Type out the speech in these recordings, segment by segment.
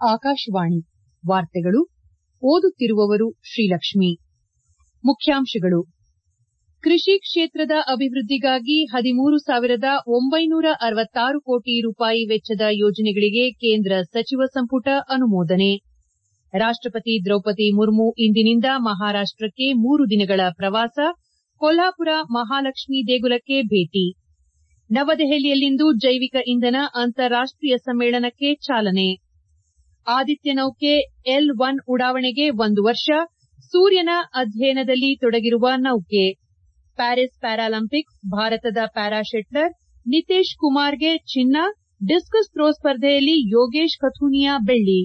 ಆಕಾಶವಾಣಿ ವಾರ್ತೆಗಳು ಓದುತ್ತಿರುವವರು ಶ್ರೀಲಕ್ಷ್ಮಿ ಮುಖ್ಯಾಂಶಗಳು ಕೃಷಿ ಕ್ಷೇತ್ರದ ಅಭಿವೃದ್ದಿಗಾಗಿ ಹದಿಮೂರು ಸಾವಿರದ ಒಂಬೈನೂರ ಅರವತ್ತಾರು ಕೋಟಿ ರೂಪಾಯಿ ವೆಚ್ಚದ ಯೋಜನೆಗಳಿಗೆ ಕೇಂದ್ರ ಸಚಿವ ಸಂಪುಟ ಅನುಮೋದನೆ ರಾಷ್ಟಪತಿ ದ್ರೌಪದಿ ಮುರ್ಮು ಇಂದಿನಿಂದ ಮಹಾರಾಷ್ಟಕ್ಕೆ ಮೂರು ದಿನಗಳ ಪ್ರವಾಸ ಕೊಲ್ಹಾಪುರ ಮಹಾಲಕ್ಷ್ಮೀ ದೇಗುಲಕ್ಕೆ ಭೇಟಿ ನವದೆಹಲಿಯಲ್ಲಿಂದು ಜೈವಿಕ ಇಂಧನ ಅಂತಾರಾಷ್ಟೀಯ ಸಮ್ಮೇಳನಕ್ಕೆ ಚಾಲನೆ ಆದಿತ್ಯ ನೌಕೆ ಎಲ್ ಒನ್ ಉಡಾವಣೆಗೆ ಒಂದು ವರ್ಷ ಸೂರ್ಯನ ಅಧ್ಯಯನದಲ್ಲಿ ತೊಡಗಿರುವ ನೌಕೆ ಪ್ಯಾರಿಸ್ ಪ್ಯಾರಾಲಿಂಪಿಕ್ಸ್ ಭಾರತದ ಪ್ಯಾರಾ ಶೆಟ್ಲರ್ ನಿತೇಶ್ ಕುಮಾರ್ಗೆ ಚಿನ್ನ ಡಿಸ್ಕಸ್ ಥ್ರೋ ಸ್ಪರ್ಧೆಯಲ್ಲಿ ಯೋಗೇಶ್ ಕಥುನಿಯಾ ಬೆಳ್ಳಿ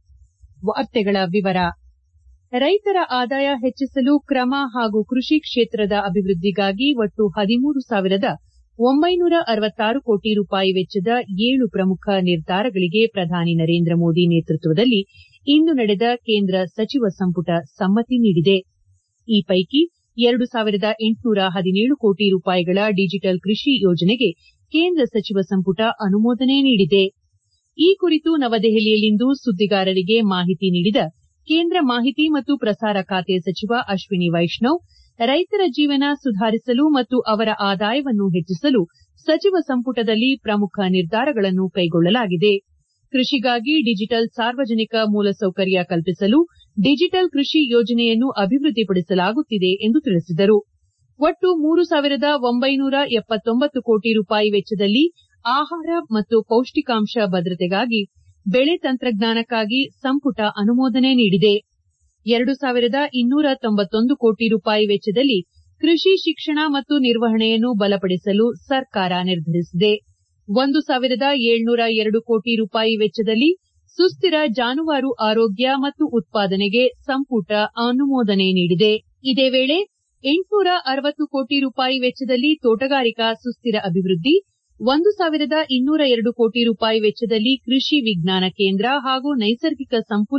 ರೈತರ ಆದಾಯ ಹೆಚ್ಚಿಸಲು ಕ್ರಮ ಹಾಗೂ ಕೃಷಿ ಕ್ಷೇತ್ರದ ಅಭಿವೃದ್ದಿಗಾಗಿ ಒಟ್ಟು ಹದಿಮೂರು ಸಾವಿರದ ಒಂಬೈನೂರ ಅರವತ್ತಾರು ಕೋಟಿ ರೂಪಾಯಿ ವೆಚ್ಚದ ಏಳು ಪ್ರಮುಖ ನಿರ್ಧಾರಗಳಿಗೆ ಪ್ರಧಾನಿ ನರೇಂದ್ರ ಮೋದಿ ನೇತೃತ್ವದಲ್ಲಿ ಇಂದು ನಡೆದ ಕೇಂದ್ರ ಸಚಿವ ಸಂಪುಟ ಸಮ್ಮತಿ ನೀಡಿದೆ ಈ ಪೈಕಿ ಎರಡು ಸಾವಿರದ ಎಂಟುನೂರ ಹದಿನೇಳು ಕೋಟಿ ರೂಪಾಯಿಗಳ ಡಿಜಿಟಲ್ ಕೃಷಿ ಯೋಜನೆಗೆ ಕೇಂದ್ರ ಸಚಿವ ಸಂಪುಟ ಅನುಮೋದನೆ ನೀಡಿದೆ ಈ ಕುರಿತು ನವದೆಹಲಿಯಲ್ಲಿಂದು ಸುದ್ದಿಗಾರರಿಗೆ ಮಾಹಿತಿ ನೀಡಿದ ಕೇಂದ್ರ ಮಾಹಿತಿ ಮತ್ತು ಪ್ರಸಾರ ಖಾತೆ ಸಚಿವ ಅಶ್ವಿನಿ ವೈಷ್ಣವ್ ರೈತರ ಜೀವನ ಸುಧಾರಿಸಲು ಮತ್ತು ಅವರ ಆದಾಯವನ್ನು ಹೆಚ್ಚಿಸಲು ಸಚಿವ ಸಂಪುಟದಲ್ಲಿ ಪ್ರಮುಖ ನಿರ್ಧಾರಗಳನ್ನು ಕೈಗೊಳ್ಳಲಾಗಿದೆ ಕೃಷಿಗಾಗಿ ಡಿಜಿಟಲ್ ಸಾರ್ವಜನಿಕ ಮೂಲಸೌಕರ್ಯ ಕಲ್ಪಿಸಲು ಡಿಜಿಟಲ್ ಕೃಷಿ ಯೋಜನೆಯನ್ನು ಅಭಿವೃದ್ದಿಪಡಿಸಲಾಗುತ್ತಿದೆ ಎಂದು ತಿಳಿಸಿದರು ಒಟ್ಟು ಮೂರು ಸಾವಿರದ ಒಂಬೈನೂರ ಎಪ್ಪತ್ತೊಂಬತ್ತು ಕೋಟಿ ರೂಪಾಯಿ ವೆಚ್ಚದಲ್ಲಿ ಆಹಾರ ಮತ್ತು ಪೌಷ್ಟಿಕಾಂಶ ಭದ್ರತೆಗಾಗಿ ಬೆಳೆ ತಂತ್ರಜ್ಞಾನಕ್ಕಾಗಿ ಸಂಪುಟ ಅನುಮೋದನೆ ನೀಡಿದೆ ಎರಡು ಸಾವಿರದ ಇನ್ನೂರ ತೊಂಬತ್ತೊಂದು ಕೋಟಿ ರೂಪಾಯಿ ವೆಚ್ಚದಲ್ಲಿ ಕೃಷಿ ಶಿಕ್ಷಣ ಮತ್ತು ನಿರ್ವಹಣೆಯನ್ನು ಬಲಪಡಿಸಲು ಸರ್ಕಾರ ನಿರ್ಧರಿಸಿದೆ ಒಂದು ಸಾವಿರದ ಏಳ್ನೂರ ಎರಡು ಕೋಟಿ ರೂಪಾಯಿ ವೆಚ್ಚದಲ್ಲಿ ಸುಸ್ತಿರ ಜಾನುವಾರು ಆರೋಗ್ಯ ಮತ್ತು ಉತ್ಪಾದನೆಗೆ ಸಂಪುಟ ಅನುಮೋದನೆ ನೀಡಿದೆ ಇದೇ ವೇಳೆ ಎಂಟುನೂರ ಅರವತ್ತು ಕೋಟಿ ರೂಪಾಯಿ ವೆಚ್ಚದಲ್ಲಿ ತೋಟಗಾರಿಕಾ ಸುಸ್ತಿರ ಅಭಿವೃದ್ದಿ ಒಂದು ಸಾವಿರದ ಇನ್ನೂರ ಎರಡು ಕೋಟಿ ರೂಪಾಯಿ ವೆಚ್ಚದಲ್ಲಿ ಕೃಷಿ ವಿಜ್ಞಾನ ಕೇಂದ್ರ ಹಾಗೂ ನೈಸರ್ಗಿಕ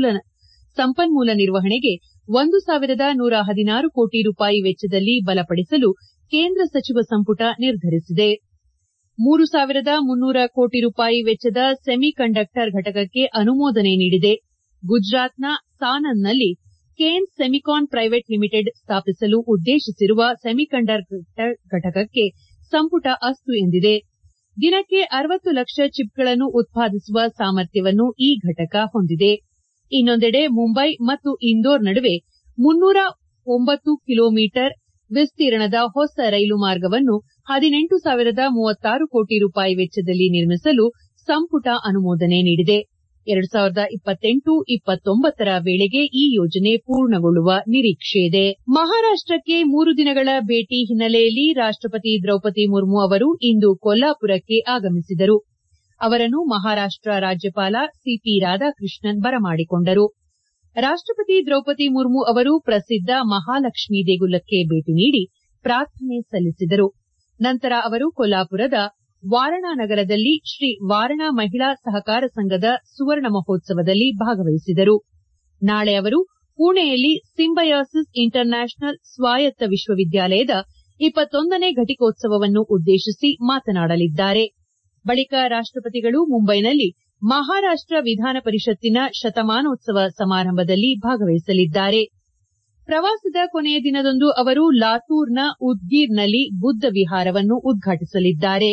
ಸಂಪನ್ಮೂಲ ನಿರ್ವಹಣೆಗೆ ಒಂದು ಸಾವಿರದ ನೂರ ಹದಿನಾರು ಕೋಟಿ ರೂಪಾಯಿ ವೆಚ್ಚದಲ್ಲಿ ಬಲಪಡಿಸಲು ಕೇಂದ್ರ ಸಚಿವ ಸಂಪುಟ ನಿರ್ಧರಿಸಿದೆ ಮೂರು ಸಾವಿರದ ಮುನ್ನೂರ ಕೋಟಿ ರೂಪಾಯಿ ವೆಚ್ಚದ ಸೆಮಿ ಕಂಡಕ್ಟರ್ ಘಟಕಕ್ಕೆ ಅನುಮೋದನೆ ನೀಡಿದೆ ಗುಜರಾತ್ನ ಸಾನನ್ನಲ್ಲಿ ಕೇನ್ಸ್ ಸೆಮಿಕಾನ್ ಪ್ರೈವೇಟ್ ಲಿಮಿಟೆಡ್ ಸ್ಥಾಪಿಸಲು ಉದ್ದೇಶಿಸಿರುವ ಸೆಮಿಕಂಡಕ್ಟರ್ ಘಟಕಕ್ಕೆ ಸಂಪುಟ ಅಸ್ತು ಎಂದಿದೆ ದಿನಕ್ಕೆ ಅರವತ್ತು ಲಕ್ಷ ಚಿಪ್ಗಳನ್ನು ಉತ್ಪಾದಿಸುವ ಸಾಮರ್ಥ್ಯವನ್ನು ಈ ಘಟಕ ಹೊಂದಿದೆ ಇನ್ನೊಂದೆಡೆ ಮುಂಬೈ ಮತ್ತು ಇಂದೋರ್ ನಡುವೆ ಮುನ್ನೂರ ಒಂಬತ್ತು ಕಿಲೋಮೀಟರ್ ವಿಸ್ತೀರ್ಣದ ಹೊಸ ರೈಲು ಮಾರ್ಗವನ್ನು ಹದಿನೆಂಟು ಸಾವಿರದ ಮೂವತ್ತಾರು ಕೋಟಿ ರೂಪಾಯಿ ವೆಚ್ಚದಲ್ಲಿ ನಿರ್ಮಿಸಲು ಸಂಪುಟ ಅನುಮೋದನೆ ನೀಡಿದೆ ಎರಡು ಸಾವಿರದ ಇಪ್ಪತ್ತೆಂಟು ಇಪ್ಪತ್ತೊಂಬತ್ತರ ವೇಳೆಗೆ ಈ ಯೋಜನೆ ಪೂರ್ಣಗೊಳ್ಳುವ ನಿರೀಕ್ಷೆಯಿದೆ ಮಹಾರಾಷ್ಟಕ್ಕೆ ಮೂರು ದಿನಗಳ ಭೇಟಿ ಹಿನ್ನೆಲೆಯಲ್ಲಿ ರಾಷ್ಟಪತಿ ದ್ರೌಪದಿ ಮುರ್ಮು ಅವರು ಇಂದು ಕೊಲ್ಲಾಪುರಕ್ಕೆ ಆಗಮಿಸಿದರು ಅವರನ್ನು ಮಹಾರಾಷ್ಟ ರಾಜ್ಯಪಾಲ ಸಿಪಿ ರಾಧಾಕೃಷ್ಣನ್ ಬರಮಾಡಿಕೊಂಡರು ರಾಷ್ಟಪತಿ ದ್ರೌಪದಿ ಮುರ್ಮು ಅವರು ಪ್ರಸಿದ್ದ ಮಹಾಲಕ್ಷ್ಮೀ ದೇಗುಲಕ್ಕೆ ಭೇಟಿ ನೀಡಿ ಪ್ರಾರ್ಥನೆ ಸಲ್ಲಿಸಿದರು ನಂತರ ಅವರು ಕೊಲ್ಲಾಪುರದ ವಾರಣಾ ನಗರದಲ್ಲಿ ಶ್ರೀ ವಾರಣಾ ಮಹಿಳಾ ಸಹಕಾರ ಸಂಘದ ಸುವರ್ಣ ಮಹೋತ್ಸವದಲ್ಲಿ ಭಾಗವಹಿಸಿದರು ನಾಳೆ ಅವರು ಪುಣೆಯಲ್ಲಿ ಸಿಂಬಯಾಸಿಸ್ ಇಂಟರ್ ನ್ಯಾಷನಲ್ ಸ್ವಾಯತ್ತ ವಿಶ್ವವಿದ್ಯಾಲಯದ ಇಪ್ಪತ್ತೊಂದನೇ ಘಟಿಕೋತ್ಸವವನ್ನು ಉದ್ದೇಶಿಸಿ ಮಾತನಾಡಲಿದ್ದಾರೆ ಬಳಿಕ ರಾಷ್ಟಪತಿಗಳು ಮುಂಬೈನಲ್ಲಿ ಮಹಾರಾಷ್ಟ ವಿಧಾನ ಪರಿಷತ್ತಿನ ಶತಮಾನೋತ್ಸವ ಸಮಾರಂಭದಲ್ಲಿ ಭಾಗವಹಿಸಲಿದ್ದಾರೆ ಪ್ರವಾಸದ ಕೊನೆಯ ದಿನದಂದು ಅವರು ಲಾತೂರ್ನ ಉದ್ಗೀರ್ನಲ್ಲಿ ಬುದ್ದ ವಿಹಾರವನ್ನು ಉದ್ಘಾಟಿಸಲಿದ್ದಾರೆ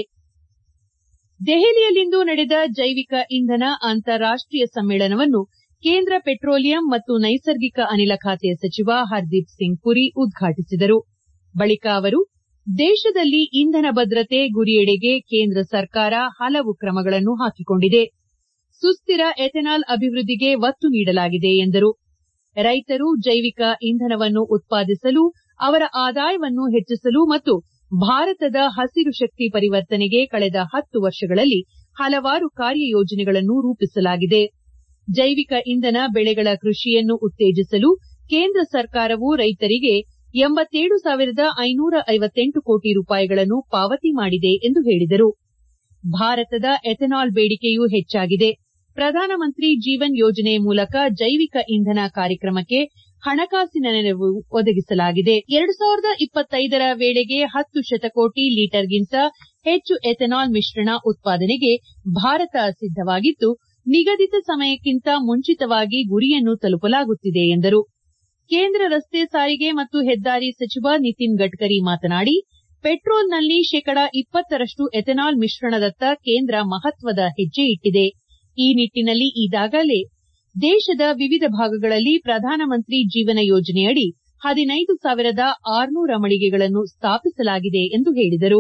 ದೆಹಲಿಯಲ್ಲಿಂದು ನಡೆದ ಜೈವಿಕ ಇಂಧನ ಅಂತಾರಾಷ್ಟೀಯ ಸಮ್ಮೇಳನವನ್ನು ಕೇಂದ್ರ ಪೆಟ್ರೋಲಿಯಂ ಮತ್ತು ನೈಸರ್ಗಿಕ ಅನಿಲ ಖಾತೆ ಸಚಿವ ಹರ್ದೀಪ್ ಸಿಂಗ್ ಪುರಿ ಉದ್ಘಾಟಿಸಿದರು ಬಳಿಕ ಅವರು ದೇಶದಲ್ಲಿ ಇಂಧನ ಭದ್ರತೆ ಗುರಿಯೆಡೆಗೆ ಕೇಂದ್ರ ಸರ್ಕಾರ ಹಲವು ಕ್ರಮಗಳನ್ನು ಹಾಕಿಕೊಂಡಿದೆ ಸುಸ್ತಿರ ಎಥೆನಾಲ್ ಅಭಿವೃದ್ದಿಗೆ ಒತ್ತು ನೀಡಲಾಗಿದೆ ಎಂದರು ರೈತರು ಜೈವಿಕ ಇಂಧನವನ್ನು ಉತ್ಪಾದಿಸಲು ಅವರ ಆದಾಯವನ್ನು ಹೆಚ್ಚಿಸಲು ಮತ್ತು ಭಾರತದ ಹಸಿರು ಶಕ್ತಿ ಪರಿವರ್ತನೆಗೆ ಕಳೆದ ಹತ್ತು ವರ್ಷಗಳಲ್ಲಿ ಹಲವಾರು ಕಾರ್ಯಯೋಜನೆಗಳನ್ನು ರೂಪಿಸಲಾಗಿದೆ ಜೈವಿಕ ಇಂಧನ ಬೆಳೆಗಳ ಕೃಷಿಯನ್ನು ಉತ್ತೇಜಿಸಲು ಕೇಂದ್ರ ಸರ್ಕಾರವು ರೈತರಿಗೆ ಎಂಬತ್ತೇಳು ಸಾವಿರದ ಐನೂರ ಐವತ್ತೆಂಟು ಕೋಟಿ ರೂಪಾಯಿಗಳನ್ನು ಪಾವತಿ ಮಾಡಿದೆ ಎಂದು ಹೇಳಿದರು ಭಾರತದ ಎಥೆನಾಲ್ ಬೇಡಿಕೆಯೂ ಹೆಚ್ಚಾಗಿದೆ ಪ್ರಧಾನಮಂತ್ರಿ ಜೀವನ್ ಯೋಜನೆ ಮೂಲಕ ಜೈವಿಕ ಇಂಧನ ಕಾರ್ಯಕ್ರಮಕ್ಕೆ ಹಣಕಾಸಿನ ನೆರವು ಒದಗಿಸಲಾಗಿದೆ ಎರಡು ಸಾವಿರದ ಇಪ್ಪತ್ತೈದರ ವೇಳೆಗೆ ಹತ್ತು ಶತಕೋಟಿ ಲೀಟರ್ಗಿಂತ ಹೆಚ್ಚು ಎಥೆನಾಲ್ ಮಿಶ್ರಣ ಉತ್ಪಾದನೆಗೆ ಭಾರತ ಸಿದ್ದವಾಗಿದ್ದು ನಿಗದಿತ ಸಮಯಕ್ಕಿಂತ ಮುಂಚಿತವಾಗಿ ಗುರಿಯನ್ನು ತಲುಪಲಾಗುತ್ತಿದೆ ಎಂದರು ಕೇಂದ್ರ ರಸ್ತೆ ಸಾರಿಗೆ ಮತ್ತು ಹೆದ್ದಾರಿ ಸಚಿವ ನಿತಿನ್ ಗಡ್ಕರಿ ಮಾತನಾಡಿ ಪೆಟ್ರೋಲ್ನಲ್ಲಿ ಶೇಕಡ ಇಪ್ಪತ್ತರಷ್ಟು ಎಥೆನಾಲ್ ಮಿಶ್ರಣದತ್ತ ಕೇಂದ್ರ ಮಹತ್ವದ ಹೆಜ್ಜೆ ಇಟ್ಟಿದೆ ಈ ನಿಟ್ಟಿನಲ್ಲಿ ಈಗಾಗಲೇ ದೇಶದ ವಿವಿಧ ಭಾಗಗಳಲ್ಲಿ ಪ್ರಧಾನಮಂತ್ರಿ ಜೀವನ ಯೋಜನೆಯಡಿ ಹದಿನೈದು ಸಾವಿರದ ಆರುನೂರ ಮಳಿಗೆಗಳನ್ನು ಸ್ಥಾಪಿಸಲಾಗಿದೆ ಎಂದು ಹೇಳಿದರು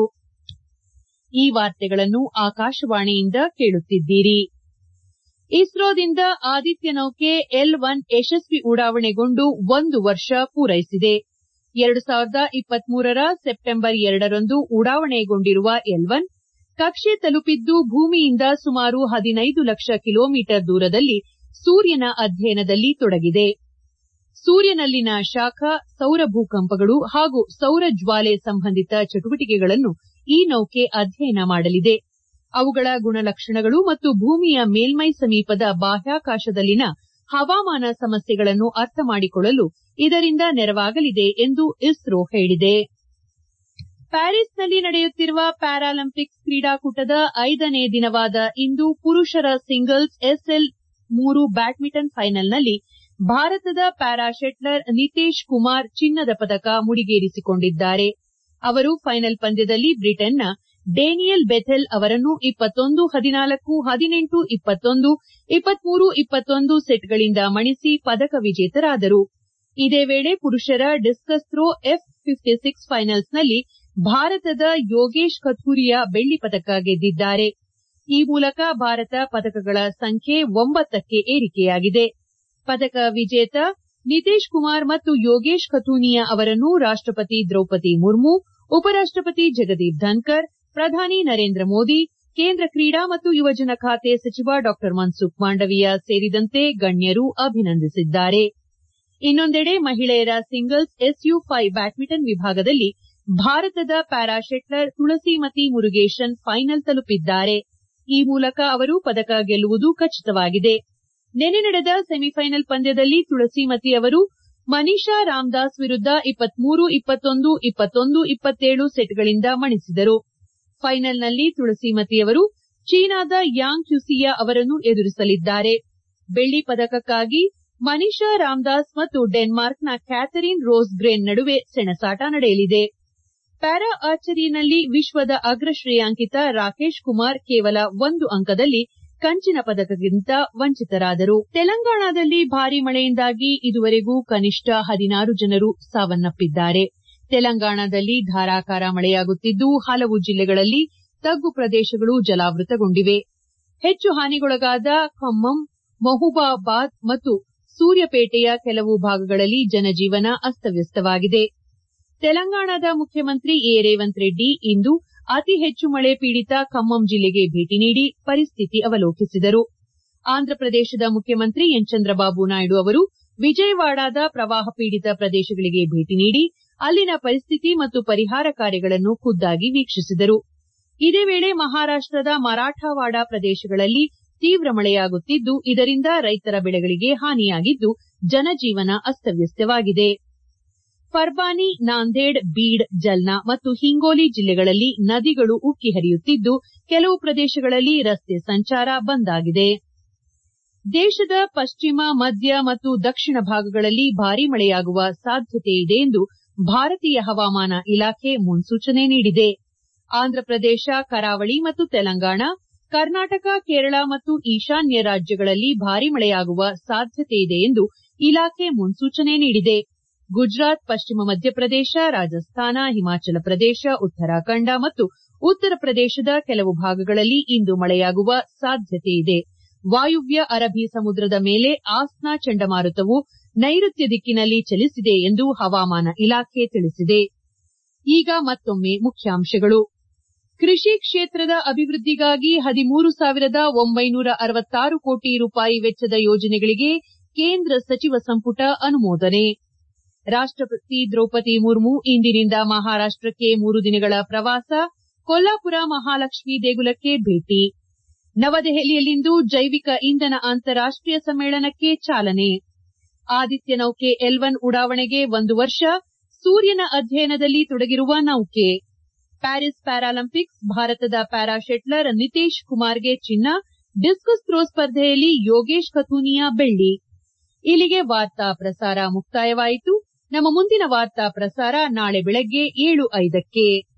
ಈ ವಾರ್ತೆಗಳನ್ನು ಆಕಾಶವಾಣಿಯಿಂದ ಕೇಳುತ್ತಿದ್ದೀರಿ ಇಸ್ರೋದಿಂದ ಆದಿತ್ಯ ನೌಕೆ ಎಲ್ ಒನ್ ಯಶಸ್ವಿ ಉಡಾವಣೆಗೊಂಡು ಒಂದು ವರ್ಷ ಪೂರೈಸಿದೆ ಎರಡು ಸಾವಿರದ ಇಪ್ಪತ್ಮೂರರ ಸೆಪ್ಟೆಂಬರ್ ಎರಡರಂದು ಉಡಾವಣೆಗೊಂಡಿರುವ ಎಲ್ ಒನ್ ಕಕ್ಷೆ ತಲುಪಿದ್ದು ಭೂಮಿಯಿಂದ ಸುಮಾರು ಹದಿನೈದು ಲಕ್ಷ ಕಿಲೋಮೀಟರ್ ದೂರದಲ್ಲಿ ಸೂರ್ಯನ ಅಧ್ಯಯನದಲ್ಲಿ ತೊಡಗಿದೆ ಸೂರ್ಯನಲ್ಲಿನ ಶಾಖ ಸೌರ ಭೂಕಂಪಗಳು ಹಾಗೂ ಸೌರ ಜ್ವಾಲೆ ಸಂಬಂಧಿತ ಚಟುವಟಿಕೆಗಳನ್ನು ಈ ನೌಕೆ ಅಧ್ಯಯನ ಮಾಡಲಿದೆ ಅವುಗಳ ಗುಣಲಕ್ಷಣಗಳು ಮತ್ತು ಭೂಮಿಯ ಮೇಲ್ಮೈ ಸಮೀಪದ ಬಾಹ್ಯಾಕಾಶದಲ್ಲಿನ ಹವಾಮಾನ ಸಮಸ್ಯೆಗಳನ್ನು ಅರ್ಥ ಮಾಡಿಕೊಳ್ಳಲು ಇದರಿಂದ ನೆರವಾಗಲಿದೆ ಎಂದು ಇಸ್ರೋ ಹೇಳಿದೆ ಪ್ಯಾರಿಸ್ನಲ್ಲಿ ನಡೆಯುತ್ತಿರುವ ಪ್ಯಾರಾಲಿಂಪಿಕ್ಸ್ ಕ್ರೀಡಾಕೂಟದ ಐದನೇ ದಿನವಾದ ಇಂದು ಪುರುಷರ ಸಿಂಗಲ್ಸ್ ಎಸ್ಎಲ್ ಮೂರು ಬ್ಯಾಡ್ಮಿಂಟನ್ ಫೈನಲ್ನಲ್ಲಿ ಭಾರತದ ಪ್ಯಾರಾ ಶೆಟ್ಲರ್ ನಿತೇಶ್ ಕುಮಾರ್ ಚಿನ್ನದ ಪದಕ ಮುಡಿಗೇರಿಸಿಕೊಂಡಿದ್ದಾರೆ ಅವರು ಫೈನಲ್ ಪಂದ್ಯದಲ್ಲಿ ಬ್ರಿಟನ್ನ ಡೇನಿಯಲ್ ಬೆಥೆಲ್ ಅವರನ್ನು ಇಪ್ಪತ್ತೊಂದು ಹದಿನಾಲ್ಕು ಹದಿನೆಂಟು ಇಪ್ಪತ್ತೊಂದು ಇಪ್ಪತ್ಮೂರು ಇಪ್ಪತ್ತೊಂದು ಸೆಟ್ಗಳಿಂದ ಮಣಿಸಿ ಪದಕ ವಿಜೇತರಾದರು ಇದೇ ವೇಳೆ ಪುರುಷರ discus throw F fifty six ಫೈನಲ್ಸ್ನಲ್ಲಿ ಭಾರತದ ಯೋಗೇಶ್ ಕಥೂರಿಯಾ ಬೆಳ್ಳಿ ಪದಕ ಗೆದ್ದಿದ್ದಾರೆ ಈ ಮೂಲಕ ಭಾರತ ಪದಕಗಳ ಸಂಖ್ಯೆ ಒಂಬತ್ತಕ್ಕೆ ಏರಿಕೆಯಾಗಿದೆ ಪದಕ ವಿಜೇತ ನಿತೇಶ್ ಕುಮಾರ್ ಮತ್ತು ಯೋಗೇಶ್ ಖತೂನಿಯಾ ಅವರನ್ನು ರಾಷ್ಟಪತಿ ದ್ರೌಪದಿ ಮುರ್ಮು ಉಪರಾಷ್ಟಪತಿ ಜಗದೀಪ್ ಧನ್ಕರ್ ಪ್ರಧಾನಿ ನರೇಂದ್ರ ಮೋದಿ ಕೇಂದ್ರ ಕ್ರೀಡಾ ಮತ್ತು ಯುವಜನ ಖಾತೆ ಸಚಿವ ಡಾ ಮನ್ಸುಖ್ ಮಾಂಡವೀಯ ಸೇರಿದಂತೆ ಗಣ್ಯರು ಅಭಿನಂದಿಸಿದ್ದಾರೆ ಇನ್ನೊಂದೆಡೆ ಮಹಿಳೆಯರ ಸಿಂಗಲ್ಸ್ ಎಸ್ಯು ಫೈವ್ ಬ್ಯಾಡ್ಮಿಂಟನ್ ವಿಭಾಗದಲ್ಲಿ ಭಾರತದ para shuttler Thulasimathi Murugesan final ತಲುಪಿದ್ದಾರೆ ಈ ಮೂಲಕ ಅವರು ಪದಕ ಗೆಲ್ಲುವುದು ಖಚಿತವಾಗಿದೆ ನಿನ್ನೆ ನಡೆದ ಸೆಮಿಫೈನಲ್ ಪಂದ್ಯದಲ್ಲಿ ತುಳಸಿಮತಿ ಅವರು ಮನೀಶಾ ರಾಮದಾಸ್ ವಿರುದ್ದ ಇಪ್ಪತ್ಮೂರು ಇಪ್ಪತ್ತೊಂದು ಇಪ್ಪತ್ತೊಂದು ಇಪ್ಪತ್ತೇಳು ಸೆಟ್ಗಳಿಂದ ಮಣಿಸಿದರು ಫೈನಲ್ನಲ್ಲಿ ತುಳಸಿಮತಿ ಅವರು ಚೀನಾದ ಯಾಂಗ್ ಕ್ಯುಸಿಯಾ ಅವರನ್ನು ಎದುರಿಸಲಿದ್ದಾರೆ ಬೆಳ್ಳಿ ಪದಕಕ್ಕಾಗಿ ಮನೀಶಾ ರಾಮದಾಸ್ ಮತ್ತು ಡೆನ್ಮಾರ್ಕ್ನ ಕ್ಯಾಥರಿನ್ ರೋಸ್ಗ್ರೇನ್ ನಡುವೆ ಸೆಣಸಾಟ ನಡೆಯಲಿದೆ ಪ್ಯಾರಾ ಆರ್ಚರಿನಲ್ಲಿ ವಿಶ್ವದ ಅಗ್ರ ಶ್ರೇಯಾಂಕಿತ ರಾಕೇಶ್ ಕುಮಾರ್ ಕೇವಲ ಒಂದು ಅಂಕದಲ್ಲಿ ಕಂಚಿನ ಪದಕಕ್ಕಿಂತ ವಂಚಿತರಾದರು ತೆಲಂಗಾಣದಲ್ಲಿ ಭಾರೀ ಮಳೆಯಿಂದಾಗಿ ಇದುವರೆಗೂ ಕನಿಷ್ಠ ಹದಿನಾರು ಜನರು ಸಾವನ್ನಪ್ಪಿದ್ದಾರೆ ತೆಲಂಗಾಣದಲ್ಲಿ ಧಾರಾಕಾರ ಮಳೆಯಾಗುತ್ತಿದ್ದು ಹಲವು ಜಿಲ್ಲೆಗಳಲ್ಲಿ ತಗ್ಗು ಪ್ರದೇಶಗಳು ಜಲಾವೃತಗೊಂಡಿವೆ ಹೆಚ್ಚು ಹಾನಿಗೊಳಗಾದ ಖಮ್ಮಂ ಮಹಬೂಬಾಬಾದ್ ಮತ್ತು ಸೂರ್ಯಪೇಟೆಯ ಕೆಲವು ಭಾಗಗಳಲ್ಲಿ ಜನಜೀವನ ಅಸ್ತವ್ಯಸ್ತವಾಗಿದೆ ತೆಲಂಗಾಣದ ಮುಖ್ಯಮಂತ್ರಿ ಎ ರೇವಂತ್ ರೆಡ್ಡಿ ಇಂದು ಅತಿ ಹೆಚ್ಚು ಮಳೆ ಪೀಡಿತ ಖಮ್ಮಂ ಜಿಲ್ಲೆಗೆ ಭೇಟಿ ನೀಡಿ ಪರಿಸ್ಥಿತಿ ಅವಲೋಕಿಸಿದರು ಆಂಧ್ರಪ್ರದೇಶದ ಮುಖ್ಯಮಂತ್ರಿ ಎನ್ ಚಂದ್ರಬಾಬು ನಾಯ್ಡು ಅವರು ವಿಜಯವಾಡದ ಪ್ರವಾಹ ಪೀಡಿತ ಪ್ರದೇಶಗಳಿಗೆ ಭೇಟಿ ನೀಡಿ ಅಲ್ಲಿನ ಪರಿಸ್ಥಿತಿ ಮತ್ತು ಪರಿಹಾರ ಕಾರ್ಯಗಳನ್ನು ಖುದ್ದಾಗಿ ವೀಕ್ಷಿಸಿದರು ಇದೇ ವೇಳೆ ಮಹಾರಾಷ್ಟದ ಮರಾಠವಾಡ ಪ್ರದೇಶಗಳಲ್ಲಿ ತೀವ್ರ ಮಳೆಯಾಗುತ್ತಿದ್ದು ಇದರಿಂದ ರೈತರ ಬೆಳೆಗಳಿಗೆ ಹಾನಿಯಾಗಿದ್ದು ಜನಜೀವನ ಅಸ್ತವ್ಯಸ್ತವಾಗಿದೆ ಫರ್ಬಾನಿ ನಾಂದೇಡ್ ಬೀಡ್ ಜಲ್ನಾ ಮತ್ತು ಹಿಂಗೋಲಿ ಜಿಲ್ಲೆಗಳಲ್ಲಿ ನದಿಗಳು ಉಕ್ಕಿ ಹರಿಯುತ್ತಿದ್ದು ಕೆಲವು ಪ್ರದೇಶಗಳಲ್ಲಿ ರಸ್ತೆ ಸಂಚಾರ ಬಂದ್ ಆಗಿದೆ ದೇಶದ ಪಶ್ಚಿಮ ಮಧ್ಯ ಮತ್ತು ದಕ್ಷಿಣ ಭಾಗಗಳಲ್ಲಿ ಭಾರೀ ಮಳೆಯಾಗುವ ಸಾಧ್ಯತೆಯಿದೆ ಎಂದು ಭಾರತೀಯ ಹವಾಮಾನ ಇಲಾಖೆ ಮುನ್ಸೂಚನೆ ನೀಡಿದೆ ಆಂಧ್ರಪ್ರದೇಶ ಕರಾವಳಿ ಮತ್ತು ತೆಲಂಗಾಣ ಕರ್ನಾಟಕ ಕೇರಳ ಮತ್ತು ಈಶಾನ್ಯ ರಾಜ್ಯಗಳಲ್ಲಿ ಭಾರೀ ಮಳೆಯಾಗುವ ಸಾಧ್ಯತೆಯಿದೆ ಎಂದು ಇಲಾಖೆ ಮುನ್ಸೂಚನೆ ನೀಡಿದೆ ಗುಜರಾತ್ ಪಶ್ಚಿಮ ಮಧ್ಯಪ್ರದೇಶ ರಾಜಸ್ಥಾನ ಹಿಮಾಚಲ ಪ್ರದೇಶ ಉತ್ತರಾಖಂಡ ಮತ್ತು ಉತ್ತರ ಪ್ರದೇಶದ ಕೆಲವು ಭಾಗಗಳಲ್ಲಿ ಇಂದು ಮಳೆಯಾಗುವ ಸಾಧ್ಯತೆಯಿದೆ ವಾಯುವ್ಯ ಅರಬ್ಬಿ ಸಮುದ್ರದ ಮೇಲೆ ಆಸ್ನಾ ಚಂಡಮಾರುತವು ನೈಋತ್ಯ ದಿಕ್ಕಿನಲ್ಲಿ ಚಲಿಸಿದೆ ಎಂದು ಹವಾಮಾನ ಇಲಾಖೆ ತಿಳಿಸಿದೆ ಈಗ ಮತ್ತೊಮ್ಮೆ ಮುಖ್ಯಾಂಶಗಳು ಕೃಷಿ ಕ್ಷೇತ್ರದ ಅಭಿವೃದ್ದಿಗಾಗಿ ಹದಿಮೂರು ಸಾವಿರದ ಒಂಬೈನೂರ ಅರವತ್ತಾರು ಕೋಟಿ ರೂಪಾಯಿ ವೆಚ್ಚದ ಯೋಜನೆಗಳಿಗೆ ಕೇಂದ್ರ ಸಚಿವ ಸಂಪುಟ ಅನುಮೋದನೆ ರಾಷ್ಟಪತಿ ದ್ರೌಪದಿ ಮುರ್ಮು ಇಂದಿನಿಂದ ಮಹಾರಾಷ್ಟಕ್ಕೆ ಮೂರು ದಿನಗಳ ಪ್ರವಾಸ ಕೊಲ್ಲಾಪುರ ಮಹಾಲಕ್ಷ್ಮಿ ದೇಗುಲಕ್ಕೆ ಭೇಟಿ ನವದೆಹಲಿಯಲ್ಲಿಂದು ಜೈವಿಕ ಇಂಧನ ಅಂತಾರಾಷ್ಟೀಯ ಸಮ್ಮೇಳನಕ್ಕೆ ಚಾಲನೆ ಆದಿತ್ಯ ನೌಕೆ ಎಲ್ ಒನ್ ಉಡಾವಣೆಗೆ ಒಂದು ವರ್ಷ ಸೂರ್ಯನ ಅಧ್ಯಯನದಲ್ಲಿ ತೊಡಗಿರುವ ನೌಕೆ ಪ್ಯಾರಿಸ್ ಪ್ಯಾರಾಲಿಂಪಿಕ್ಸ್ ಭಾರತದ ಪ್ಯಾರಾ ಶೆಟ್ಲರ್ ನಿತೇಶ್ ಕುಮಾರ್ಗೆ ಚಿನ್ನ ಡಿಸ್ಕಸ್ ಥ್ರೋ ಸ್ಪರ್ಧೆಯಲ್ಲಿ ಯೋಗೇಶ್ ಕಥೂನಿಯಾ ಬೆಳ್ಳಿ ಇಲ್ಲಿಗೆ ವಾರ್ತಾ ಪ್ರಸಾರ ಮುಕ್ತಾಯವಾಯಿತು ನಮ್ಮ ಮುಂದಿನ ವಾರ್ತಾ ಪ್ರಸಾರ ನಾಳೆ ಬೆಳಗ್ಗೆ ಏಳು ಐದಕ್ಕೆ